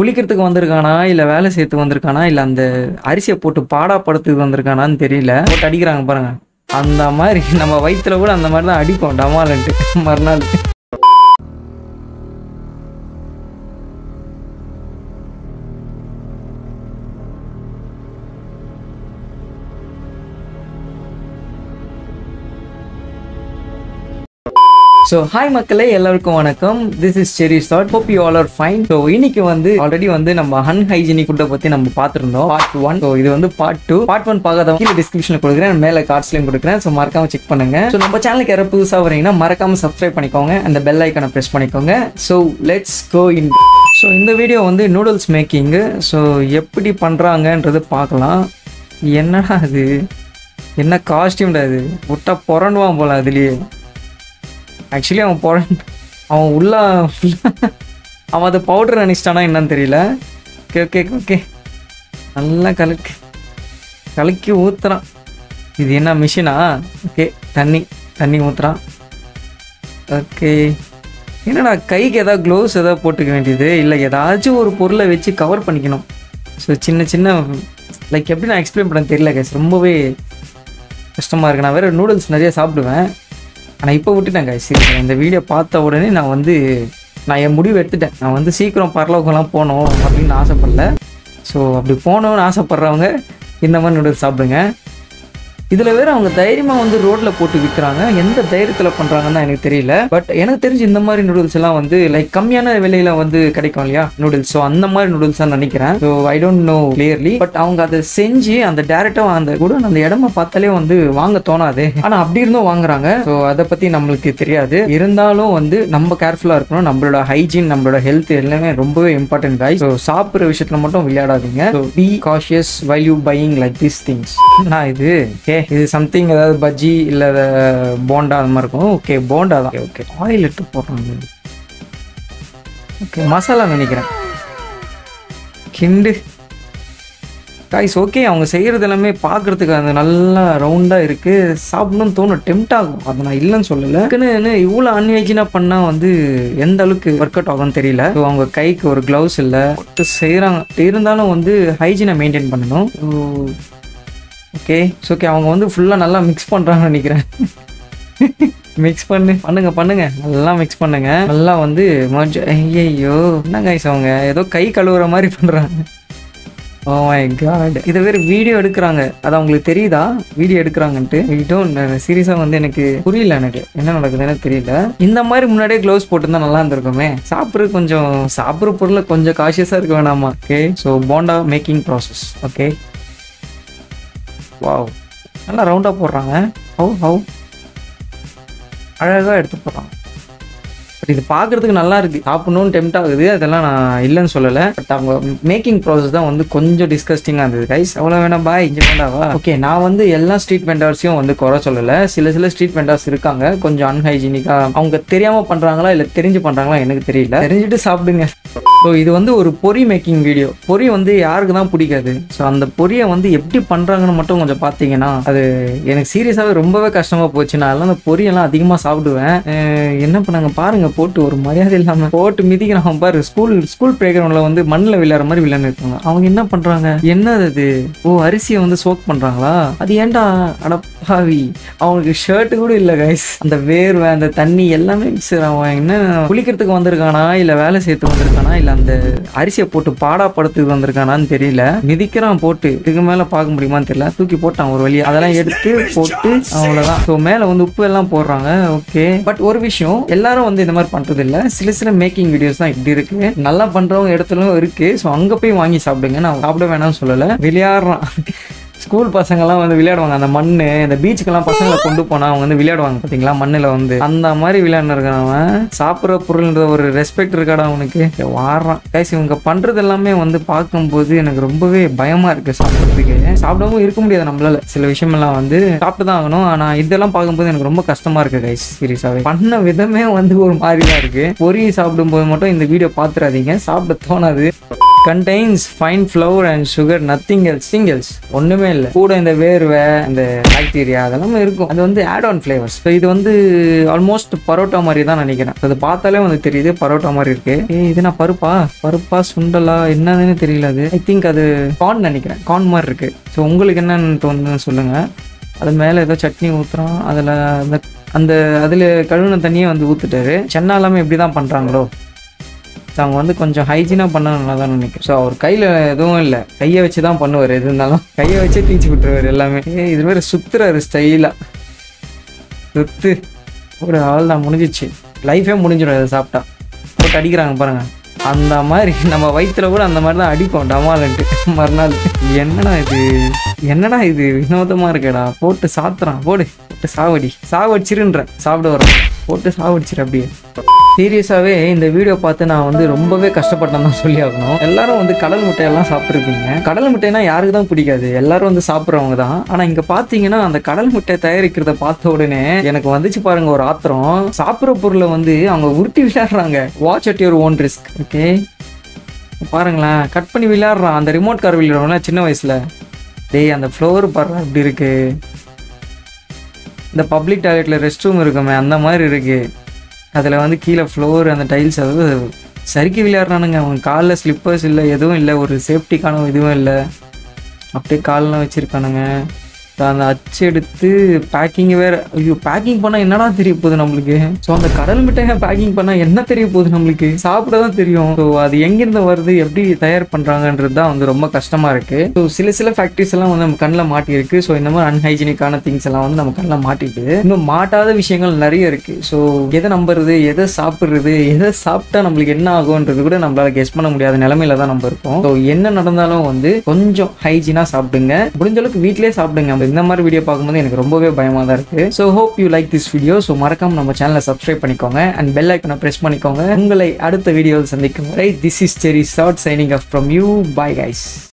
குளிக்கிறதுக்கு வந்திருக்கானா இல்ல வேலை செய்யறதுக்கு வந்திருக்கானா இல்ல அந்த அரிசியை போட்டு பாடா படுத்துக்கு வந்திருக்கானான்னு தெரியல போட்டு அடிக்கிறாங்க பாருங்க அந்த மாதிரி நம்ம வயித்துல கூட அந்த மாதிரி தான் அடிப்போம் டமாலன்ட்டு மறுநாள் ஸோ ஹாய் மக்களே எல்லாருக்கும் வணக்கம் this is Cherry start hope you all are fine so இன்னைக்கு வந்து ஆல்ரெடி வந்து நம்ம அன்ஹைஜினிக் ஃபுட்டை பற்றி நம்ம பார்த்துருந்தோம் பார்ட் ஒன் ஸோ இது வந்து பார்ட் டூ பார்ட் ஒன் பார்க்காதவங்க கீழே டிஸ்கிரிப்ஷனில் கொடுக்குறேன் மேலே கார்ட்ஸ்லையும் கொடுக்குறேன் ஸோ மறக்காம செக் பண்ணுங்க ஸோ நம்ம சேனலுக்கு யாராவது புதுசாக வரீங்கன்னா மறக்காம சப்ஸ்கிரைப் பண்ணிக்கோங்க அந்த பெல் ஐக்கனை ப்ரெஸ் பண்ணிக்கோங்க so let's go in so இந்த வீடியோ வந்து நூடுல்ஸ் மேக்கிங்கு ஸோ எப்படி பண்ணுறாங்கன்றது பார்க்கலாம் என்னடா அது என்ன காஸ்டியூம்டா இது விட்டா புரண்டுவான் போல அதுலேயே ஆக்சுவலி அவன் போட அவன் உள்ள அவன் அதை பவுடர் நினச்சிட்டானா என்னன்னு தெரியல ஓகே ஓகே ஓகே நல்லா கலக்கி கலக்கி ஊற்றுறான் இது என்ன மிஷினா ஓகே தண்ணி தண்ணி ஊற்றுறான் ஓகே என்னடா கைக்கு ஏதாவது க்ளவுஸ் ஏதாவது போட்டுக்க வேண்டியது இல்லை ஏதாச்சும் ஒரு பொருளை வச்சு கவர் பண்ணிக்கணும் ஸோ சின்ன சின்ன லைக் எப்படி நான் எக்ஸ்பிளைன் பண்ண தெரியல கைஸ் ரொம்பவே கஷ்டமாக இருக்கு நான் வேறு நூடுல்ஸ் நிறைய சாப்பிடுவேன் ஆனால் இப்போ விட்டுட்டேன் guys சரி இந்த வீடியோ பார்த்த உடனே நான் வந்து நான் என் முடிவு எடுத்துட்டேன் நான் வந்து சீக்கிரம் பரலோகம்லாம் போகணும் அப்படின்னு ஆசைப்படல ஸோ அப்படி போகணும்னு ஆசைப்பட்றவங்க இந்த மாதிரி நூடுல்ஸ் சாப்பிடுங்க இதில் வேற அவங்க தைரியமாக வந்து ரோட்டில் போட்டு விற்கிறாங்க எந்த தைரியத்தில் பண்ணுறாங்கன்னு தான் எனக்கு தெரியல பட் எனக்கு தெரிஞ்சு இந்த மாதிரி நூடுல்ஸ் எல்லாம் வந்து லைக் கம்மியான விலையில வந்து கிடைக்கும் இல்லையா நூடுல்ஸ் ஸோ அந்த மாதிரி நூடுல்ஸ் தான் நினைக்கிறேன் so I don't know clearly but அவங்க அதை செஞ்சு அந்த டேரெக்டாக அந்த கூட அந்த இடமா பார்த்தாலே வந்து வாங்க தோணாது ஆனால் அப்படி இருந்தும் வாங்குறாங்க ஸோ அதை பற்றி நம்மளுக்கு தெரியாது இருந்தாலும் வந்து நம்ம கேர்ஃபுல்லாக இருக்கணும் நம்மளோட ஹைஜீன் நம்மளோட ஹெல்த் எல்லாமே ரொம்பவே இம்பார்ட்டன்ட் காய் ஸோ சாப்பிட்ற விஷயத்தில் மட்டும் விளையாடாதீங்க so be cautious while you buying like this things நான் இது ஓகே இது சம்திங் ஏதாவது பஜ்ஜி இல்லை போண்டா அந்த மாதிரி இருக்கும் ஓகே போண்டா தான் ஓகே ஆயில் எடுத்து போடுறாங்க ஓகே மசாலா நினைக்கிறேன் கிண்டு காய்ஸ் ஓகே அவங்க செய்கிறது எல்லாமே பார்க்குறதுக்கு அந்த நல்லா ரவுண்டாக இருக்குது சாப்பிடணும்னு தோணும் டெம்ட் ஆகும் அதை நான் இல்லைன்னு சொல்லலை அதுக்குன்னு இவ்வளோ அன்ஹைஜினாக பண்ணால் வந்து எந்த அளவுக்கு ஒர்க் அவுட் ஆகும்னு தெரியல ஸோ அவங்க கைக்கு ஒரு க்ளவுஸ் இல்லை போட்டு செய்கிறாங்க இருந்தாலும் வந்து ஹைஜீனை மெயின்டைன் பண்ணணும் ஓகே ஓகே அவங்க வந்து ஃபுல்லாக நல்லா மிக்ஸ் பண்ணுறாங்கன்னு நினைக்கிறேன் மிக்ஸ் பண்ணு பண்ணுங்க பண்ணுங்க நல்லா மிக்ஸ் பண்ணுங்க நல்லா வந்து ஐயோ என்ன கைஸ் அவங்க ஏதோ கை கழுவுற மாதிரி பண்ணுறாங்க ஓ மை காட் இதை வேறு வீடியோ எடுக்கிறாங்க அது அவங்களுக்கு தெரியுதா வீடியோ எடுக்கிறாங்கன்ட்டு டோன்ட் சீரியஸாக வந்து எனக்கு புரியல எனக்கு என்ன நடக்குதுன்னு தெரியல இந்த மாதிரி முன்னாடியே க்ளவுஸ் போட்டுருந்தா நல்லா இருந்திருக்குமே சாப்பிட்றது கொஞ்சம் சாப்பிட்ற பொருளை கொஞ்சம் காஷியஸாக இருக்க வேணாமா okay so bonda making process okay wow நல்லா ரவுண்டாக போடுறாங்க ஹவு ஹவு அழகாக எடுத்து போடுறாங்க பட் இது பார்க்குறதுக்கு நல்லா இருக்குது சாப்பிடணும்னு டெம்ட் ஆகுது அதெல்லாம் நான் இல்லைன்னு சொல்லலை பட் அவங்க மேக்கிங் ப்ராசஸ் தான் வந்து கொஞ்சம் டிஸ்கஸ்டிங்காக இருந்தது கைஸ் அவ்வளோ வேணாம் பாய் இங்கே வேண்டாவா ஓகே நான் வந்து எல்லா ஸ்ட்ரீட் வெண்டர்ஸையும் வந்து குறை சொல்லலை சில சில ஸ்ட்ரீட் வெண்டர்ஸ் இருக்காங்க கொஞ்சம் அன்ஹைஜீனிக்காக அவங்க தெரியாமல் பண்ணுறாங்களா இல்லை தெரிஞ்சு பண்ணுறாங்களா எனக்கு தெரியல தெரிஞ்சுட்டு சாப்பிடுங்க ஸோ இது வந்து ஒரு பொரி மேக்கிங் வீடியோ பொரி வந்து யாருக்கு தான் பிடிக்காது ஸோ அந்த பொரியை வந்து எப்படி பண்ணுறாங்கன்னு மட்டும் கொஞ்சம் பார்த்தீங்கன்னா அது எனக்கு சீரியஸாகவே ரொம்பவே கஷ்டமாக போச்சு நான் எல்லாம் அந்த பொரியெல்லாம் அதிகமாக சாப்பிடுவேன் அஹ் என்ன பண்ணாங்க பாருங்க போட்டு ஒரு மரியாதை இல்லாமல் போட்டு மிதிக்கிறாங்க பாரு ஸ்கூல் ஸ்கூல் பிளே கிரவுண்டில் வந்து மண்ணில் விளையாடுற மாதிரி விளையாண்டு இருக்காங்க அவங்க என்ன பண்ணுறாங்க என்னது அது ஓ அரிசியை வந்து சோக் பண்ணுறாங்களா அது ஏன்டா அடப்பாவி அவங்களுக்கு ஷர்ட்டு கூட இல்லை கைஸ் அந்த வேர்வை அந்த தண்ணி எல்லாமே மிக்ஸ் அவன் என்ன குளிக்கிறதுக்கு வந்திருக்கானா இல்லை வேலை செய்யறதுக்கு வந்திருக்கானா இல்லை அந்த அரிசியை போட்டு பாடா படுத்துக்கு வந்திருக்கானான்னு தெரியல மிதிக்கிறான் போட்டு இதுக்கு மேலே பார்க்க முடியுமான்னு தெரியல தூக்கி போட்டான் ஒரு வழியா அதெல்லாம் எடுத்து போட்டு அவ்வளோதான் ஸோ மேலே வந்து உப்பு எல்லாம் போடுறாங்க ஓகே பட் ஒரு விஷயம் எல்லாரும் வந்து இந்த மாதிரி பண்றது இல்ல சில சில மேக்கிங் வீடியோஸ் தான் இப்படி இருக்கு நல்லா பண்றவங்க இடத்துலயும் இருக்கு ஸோ அங்க போய் வாங்கி சாப்பிடுங்க நான் சாப்பிட வேணாம்னு சொல்லலை விளையாடுறான் ஸ்கூல் பசங்கெல்லாம் வந்து விளையாடுவாங்க அந்த மண்ணு இந்த பீச்சுக்கெல்லாம் பசங்களை கொண்டு போனா அவங்க வந்து விளையாடுவாங்க பாத்தீங்களா மண்ணுல வந்து அந்த மாதிரி விளையாண்டு இருக்கான் சாப்பிட்ற பொருள்ன்ற ஒரு ரெஸ்பெக்ட் இருக்காடா அவனுக்கு வாடுறான் கைஸ் இவங்க பண்றது எல்லாமே வந்து பார்க்கும்போது எனக்கு ரொம்பவே பயமா இருக்கு சாப்பிட்றதுக்கு சாப்பிடாம இருக்க முடியாது நம்மளால சில விஷயமெல்லாம் வந்து சாப்பிட்டு தான் ஆகணும் ஆனா இதெல்லாம் பார்க்கும்போது எனக்கு ரொம்ப கஷ்டமா இருக்கு கைஸ் சீரியஸாவே பண்ண விதமே வந்து ஒரு மாதிரி தான் இருக்கு பொரி சாப்பிடும்போது மட்டும் இந்த வீடியோ பார்த்துறாதீங்க சாப்பிட தோணாது contains fine flour and sugar nothing else thing else ஒன்றுமே இல்லை கூட இந்த வேர்வை இந்த பாக்டீரியா அதெல்லாம் இருக்கும் அது வந்து ஆட் ஆன் ஃப்ளேவர்ஸ் ஸோ இது வந்து ஆல்மோஸ்ட் பரோட்டா மாதிரி தான் நினைக்கிறேன் அது பார்த்தாலே வந்து தெரியுது பரோட்டா மாதிரி இருக்கு ஏய் இது நான் பருப்பா பருப்பா சுண்டலா என்னதுன்னு தெரியல அது ஐ திங்க் அது கார்ன் நினைக்கிறேன் கார்ன் மாதிரி இருக்கு ஸோ உங்களுக்கு என்னன்னு தோணுதுன்னு சொல்லுங்க அது மேலே ஏதோ சட்னி ஊற்றுறோம் அதில் அந்த அந்த அதில் கழுவின தண்ணியை வந்து ஊற்றுட்டாரு சென்னா எல்லாமே இப்படி தான் பண்ணுறாங்களோ ஸோ அவங்க வந்து கொஞ்சம் ஹைஜீனாக பண்ண நல்லா தான் நினைக்கிறேன் ஸோ அவர் கையில் எதுவும் இல்லை கையை வச்சு தான் பண்ணுவார் எது இருந்தாலும் கையை வச்சே தீச்சு விட்டுருவார் எல்லாமே ஏய், இது மாதிரி சுற்றுறாரு ஸ்டைலாக சுத்து ஒரு ஆள் தான் முடிஞ்சிச்சு லைஃபே முடிஞ்சிடும் இதை சாப்பிட்டா போட்டு அடிக்கிறாங்க பாருங்க அந்த மாதிரி நம்ம வயிற்றுல கூட அந்த மாதிரி தான் அடிப்போம் டமாலன்ட்டு மறுநாள் என்னடா இது என்னடா இது வினோதமா இருக்கேடா போட்டு சாத்துறான் போடு போட்டு சாவடி சாவடிச்சிருன்றேன் சாப்பிட வரோம் போட்டு சாவடிச்சிரு அப்படியே சீரியஸாகவே இந்த வீடியோ பார்த்து நான் வந்து ரொம்பவே கஷ்டப்பட்டேன் தான் சொல்லி ஆகணும் எல்லாரும் வந்து கடல் முட்டையெல்லாம் சாப்பிட்ருப்பீங்க கடல் முட்டைனா யாருக்கு தான் பிடிக்காது எல்லாரும் வந்து சாப்பிட்றவங்க தான் ஆனால் இங்கே பார்த்தீங்கன்னா அந்த கடல் முட்டை தயாரிக்கிறத பார்த்த உடனே எனக்கு வந்துச்சு பாருங்க ஒரு ஆத்திரம் சாப்பிட்ற பொருளை வந்து அவங்க உருட்டி விளையாடுறாங்க watch at your own risk okay பாருங்களேன் கட் பண்ணி விளையாடுறான் அந்த ரிமோட் கார் விளையாடுறோம்ல சின்ன வயசுல டேய் அந்த ஃப்ளோர் பாருங்க இப்படி இருக்கு இந்த பப்ளிக் டாய்லெட்டில் ரெஸ்ட் ரூம் இருக்குமே அந்த மாதிரி இருக்கு அதில் வந்து கீழே ஃப்ளோர் அந்த டைல்ஸ் அதாவது சறுக்கி விளையாடுறானுங்க அவங்க காலில் ஸ்லிப்பர்ஸ் இல்லை எதுவும் இல்லை ஒரு சேஃப்டிக்கான இதுவும் இல்லை அப்படியே கால்லாம் வச்சுருக்கானுங்க அந்த அச்சு எடுத்து பேக்கிங் வேற ஐயோ பேக்கிங் பண்ணால் என்னடா தெரிய போகுது நம்மளுக்கு ஸோ அந்த கடல் மிட்டாயை பேக்கிங் பண்ணால் என்ன தெரிய போகுது நம்மளுக்கு சாப்பிட தான் தெரியும் ஸோ அது எங்கேருந்து வருது எப்படி தயார் பண்ணுறாங்கன்றது தான் வந்து ரொம்ப கஷ்டமாக இருக்குது ஸோ சில சில ஃபேக்ட்ரிஸ் எல்லாம் வந்து நம்ம கண்ணில் மாட்டியிருக்கு ஸோ இந்த மாதிரி அன்ஹைஜீனிக்கான திங்ஸ் எல்லாம் வந்து நம்ம கண்ணில் மாட்டிட்டு இன்னும் மாட்டாத விஷயங்கள் நிறைய இருக்குது ஸோ எதை நம்புறது எதை சாப்பிட்றது எதை சாப்பிட்டா நம்மளுக்கு என்ன ஆகும்ன்றது கூட நம்மளால கெஸ் பண்ண முடியாத நிலமையில தான் நம்ம இருக்கோம் ஸோ என்ன நடந்தாலும் வந்து கொஞ்சம் ஹைஜீனாக சாப்பிடுங்க முடிஞ்ச அளவுக்கு வீட்டிலே சாப்பிடுங்க இந்த மாதிரி வீடியோ பார்க்கும்போது எனக்கு ரொம்பவே பயமாக தான் இருக்கு so hope you like this video so மறக்காம நம்ம சேனலை சப்ஸ்கிரைப் பண்ணிக்கோங்க அண்ட் பெல் ஐக்கனை ப்ரெஸ் பண்ணிக்கோங்க உங்களை அடுத்த வீடியோவில் சந்திக்கும் வரை this is Cherry short signing up from you bye guys